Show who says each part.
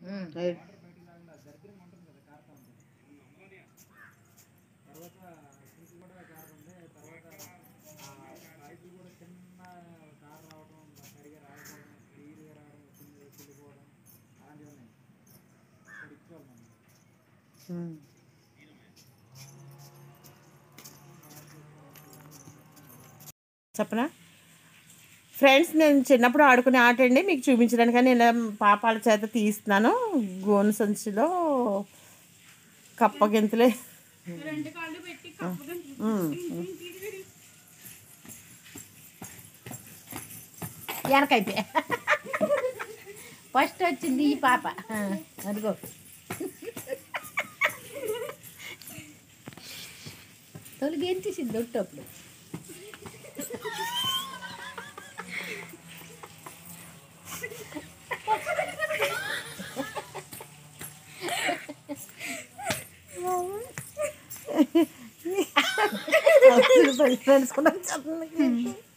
Speaker 1: ఉమ్.
Speaker 2: Right. ఉమ్. చెప్పనా friends నేను చిన్నప్పుడు ఆడుకునే ఆట అండి మీకు చూపించడానికి నేను ఇలా పాపాల చేత తీస్తున్నాను గోను సంచిలో కప్ప గెంతులే ఉమ్.
Speaker 1: వెనకైపోయా ఫస్ట్ వచ్చింది ఈ పాప ఆ, అదిగో తొలిగి ఏం తీసింది దొట్టప్పుడు
Speaker 2: ఫ్రెండ్స్ కూడా వచ్చేస్తుంది.